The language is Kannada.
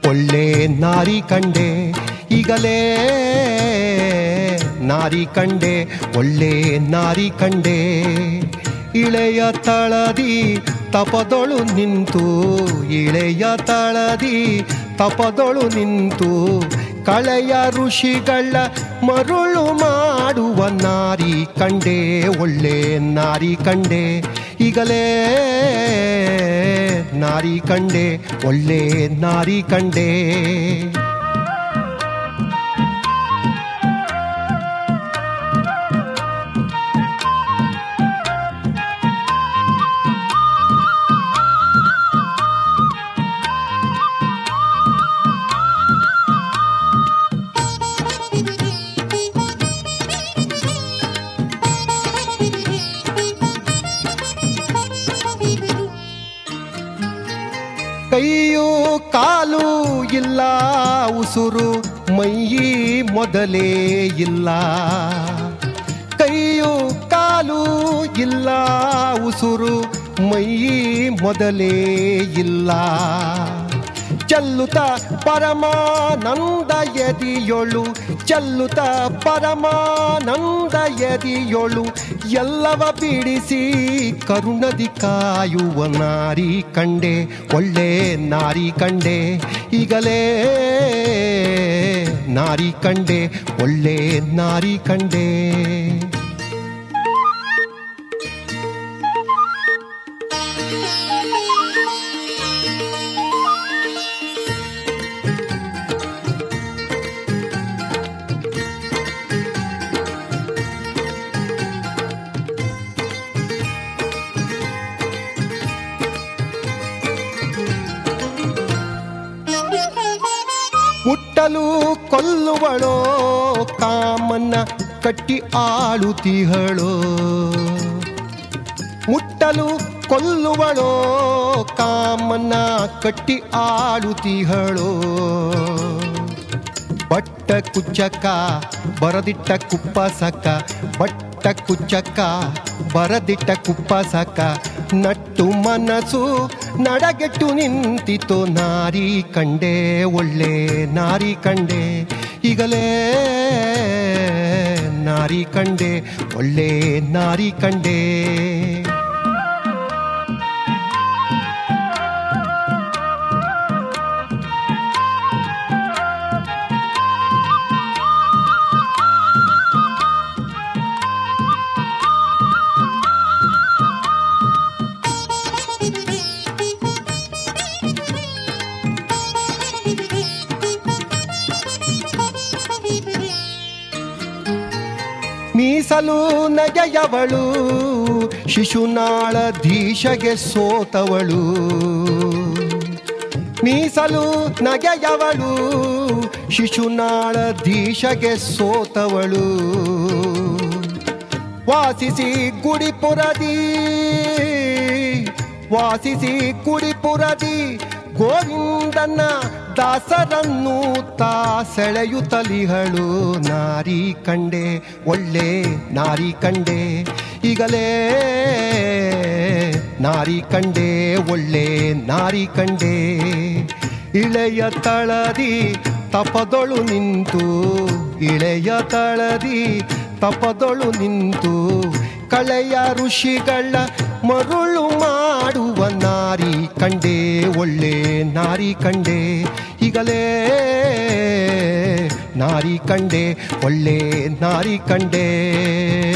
ಒಳ್ಳೆ ನಾರಿ ಕಂಡೆ ಈಗಲೇ ನಾರಿ ಕಂಡೆ ಒಳ್ಳೆ ನಾರಿ ಕಂಡೆ ಇಳೆಯ ತಳದಿ ತಪದೊಳು ನಿಂತು ಇಳೆಯ ತಳದಿ ತಪದೊಳು ನಿಂತು ಕಳೆಯ ಋಷಿಗಳ ಮರುಳು ಮಾಡುವ ನಾರಿ ಕಂಡೆ ಒಳ್ಳೆ ನಾರಿ ಕಂಡೆ ಈಗಲೇ ನಾರಿ ಕಂಡೆ ಒಳ್ಳೆ ನಾರಿ ಕಂಡೆ ಕೈಯು ಕಾಲು ಇಲ್ಲ ಉಸುರು ಮೈಯಿ ಮೊದಲೇ ಇಲ್ಲ ಕೈಯು ಕಾಲು ಇಲ್ಲ ಉಸುರು ಮೈಯಿ ಮೊದಲೇ ಇಲ್ಲ ಚೆಲ್ಲುತ್ತ ಪರಮಾನಂದ ಎದಿಯೊಳು ಚೆಲ್ಲುತ್ತ ಪರಮಾನಂದ ಎದಿಯೊಳು ಎಲ್ಲವ ಬಿಡಿಸಿ ಕರುಣದಿ ಕಾಯುವ ನಾರಿ ಕಂಡೆ ಒಳ್ಳೆ ನಾರಿ ಕಂಡೆ ಈಗಲೇ ನಾರಿ ಕಂಡೆ ಒಳ್ಳೆ ನಾರಿ ಕಂಡೆ ಮುಟ್ಟಲು ಕೊಲ್ಲುವಳೋ ಕಾಮನ್ನ ಕಟ್ಟಿ ಆಳುತ್ತಿಹಳೋ ಮುಟ್ಟಲು ಕೊಲ್ಲುವಳೋ ಕಾಮನ್ನ ಕಟ್ಟಿ ಆಳುತ್ತಿಹಳೋ ಬಟ್ಟ ಕುಚ್ಚಕ್ಕ ಬರದಿಟ್ಟ ಕುಪ್ಪಸಕ್ಕ ಬಟ್ಟ ಕುಚ್ಚಕ್ಕ ಬರದಿಟ್ಟ ಕುಪ್ಪಸಕ್ಕ ನಟ್ಟು ಮನಸ್ಸು ನಡಗೆಟ್ಟು ನಿಂತಿತು ನಾರಿ ಕಂಡೆ ಒಳ್ಳೆ ನಾರಿ ಕಂಡೆ ಈಗಲೇ ನಾರಿ ಕಂಡೆ ಒಳ್ಳೆ ನಾರಿ ಕಂಡೆ ಮೀಸಲು ನಗೆಯವಳು ಶಿಶುನಾಳ ಧೀಶಗೆ ಸೋತವಳು ಮೀಸಲು ನಗೆಯವಳು ಶಿಶುನಾಳ ಧೀಶಗೆ ಸೋತವಳು ವಾಸಿಸಿ ಗುಡಿಪುರದಿ ವಾಸಿಸಿ ಗುಡಿಪುರದಿ ಗೋವಿಂದನ ದಾಸರನ್ನು ತಾ ಸೆಳೆಯುತ್ತಲಿಹಳು ನಾರಿ ಕಂಡೆ ಒಳ್ಳೆ ನಾರಿ ಕಂಡೆ ಈಗಲೇ ನಾರಿ ಕಂಡೆ ಒಳ್ಳೆ ನಾರಿ ಕಂಡೆ ಇಳೆಯ ತಳದಿ ತಪದೊಳು ನಿಂತು ಇಳೆಯ ತಳದಿ ತಪದೊಳು ನಿಂತು ಕಳೆಯ ಋಷಿಗಳ ಮರುಳು ಮಾಡುವ ನಾರಿ ಕಂಡೆ ಒಳ್ಳೆ ನಾರಿ ಕಂಡೆ ಈಗಲೇ ನಾರಿ ಕಂಡೆ ಒಳ್ಳೆ ನಾರಿ ಕಂಡೆ